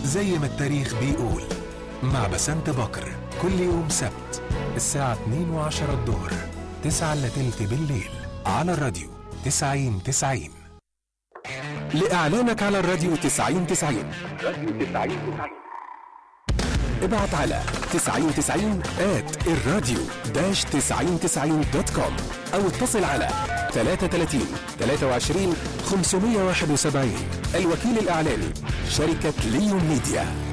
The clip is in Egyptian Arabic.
زي ما التاريخ بيقول مع بسنت بكر كل يوم سبت الساعة 2 وعشرة الظهر 9 إلا تلت بالليل على الراديو 90 90 لإعلانك على الراديو 90 90 ابعت على 9090 at الراديو داش 9090 دوت كوم أو اتصل على 33 23 571 الوكيل الإعلاني شركة ليون ميديا